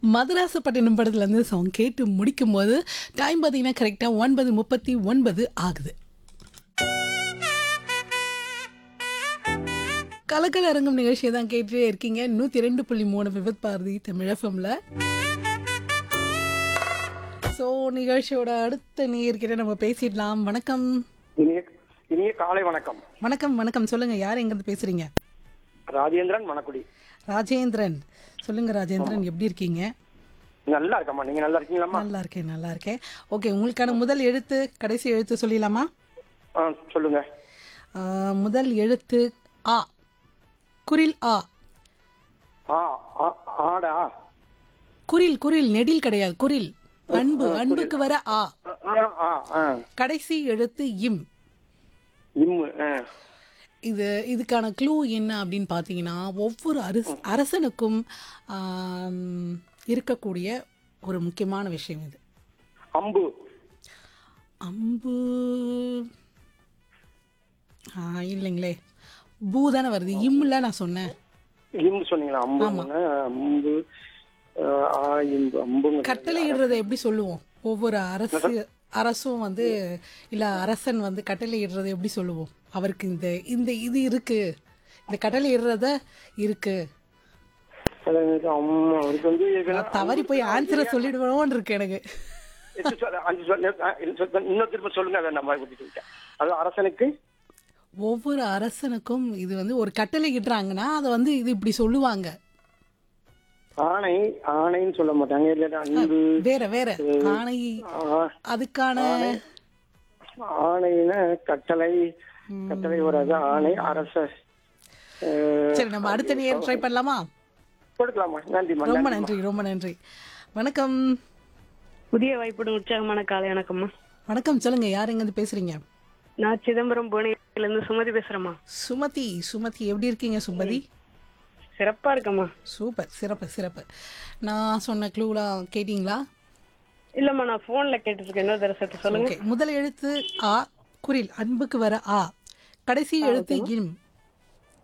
மதராசப்பட்டினம் படத்துலேருந்து சாங் கேட்டு முடிக்கும் போது டைம் பார்த்தீங்கன்னா கரெக்டாக ஒன்பது முப்பத்தி ஒன்பது ஆகுது கலக்கல் அரங்கம் நிகழ்ச்சியை தான் கேட்டுட்டே இருக்கீங்க நூற்றி ரெண்டு புள்ளி மூணு விபத் பாரதி தமிழஃபம்ல ஸோ நிகழ்ச்சியோட அடுத்த நேர்கிட்ட நம்ம பேசிடலாம் வணக்கம் இனிய இனிய காலை வணக்கம் வணக்கம் வணக்கம் சொல்லுங்க யார் எங்கேருந்து பேசுறீங்க ராஜேந்திரன் மணக்குடி ராஜேந்திரன் சொல்லுங்க ராஜேந்திரன் எப்படி இருக்கீங்க நல்லா இருக்கம்மா நீங்க நல்லா இருக்கீங்களாம்மா நல்லா இருக்கேன் நல்லா இருக்கேன் ஓகே உங்களுக்கான முதல் எழுத்து கடைசி எழுத்து சொல்லிடலாமா ஆ சொல்லுங்க ஆ, முதல் எழுத்து ஆ குரில் ஆ ஆ ஆ- ஆடா குரில் குரில் நெடில் கிடையாது குரில் அன்பு அன்புக்கு வர ஆ ஆ ஆ ஆ கடைசி எழுத்து இம் இம்மு ஆ. இது இதுக்கான க்ளூ என்ன அப்படின்னு பார்த்தீங்கன்னா ஒவ்வொரு அரச அரசனுக்கும் ஆம், இருக்கக்கூடிய ஒரு முக்கியமான விஷயம் இது அம்பு அம்பு ஆ இல்லைங்களே பூ தானே வருது இம்ல நான் சொன்னேன் இம்பு சொன்னீங்களா அம்பு அம்பு ஆ, ஆ, இம்பு அம்புங்க கட்டளை இடுறதை எப்படி சொல்லுவோம் ஒவ்வொரு அரசு அரசும் வந்து இல்ல அரசன் வந்து கட்டளை இடுறதை எப்படி சொல்லுவோம் அவருக்கு இந்த இந்த இது இருக்கு இந்த கட்டளை இடுறத இருக்கு எனக்கு அம்மா அவருக்கு வந்து எதுனா- நான் தவறி போய் ஆன்சரை சொல்லிடுவோம்னு இருக்கு எனக்கு எட்டு சொல், அஞ்சு சொல், ஆ, இன்னும் சொல், இன்னும் திரும்ப சொல்லுங்க அதை நம்ம கூட்டிட்டு விட்டேன் அது அரசனுக்கு ஒவ்வொரு அரசனுக்கும் இது வந்து ஒரு கட்டளை இடுறாங்கன்னா அதை வந்து இது இப்படி சொல்லுவாங்க ஆணை ஆணைன்னு சொல்ல மாட்டாங்க இல்ல அன்பு வேற வேற ஆணை ஆ, அதுக்கான ஆணைனா கட்டளை கட்டளை வராது ஆணை அரச அஹ், சரி நம்ம அடுத்த நேரம் ட்ரை பண்ணலாமா கொடுக்கலாமா நன்றிம்மா ரொம்ப நன்றிம்மா. நன்றி ரொம்ப நன்றி வணக்கம் புதிய வாய்ப்புடன் உற்சாகமான காலை வணக்கம்மா வணக்கம் சொல்லுங்க யார் எங்கேருந்து பேசுறீங்க நான் சிதம்பரம் புவனகிரில இருந்து சுமதி பேசுறேம்மா சுமதி சுமதி எப்படி இருக்கீங்க சுமதி சிறப்பா இருக்கம்மா சூப்பர் சிறப்பு சிறப்பு நான் சொன்ன க்ளூலாம் கேட்டிங்களா இல்லம்மா நான் போன்ல கேட்டுட்டு இருக்கேன் இன்னொரு தடவை சொல்லுங்க ஓகே முதல் எழுத்து ஆ குரில் அன்புக்கு வர ஆ கடைசி எழுத்து இம்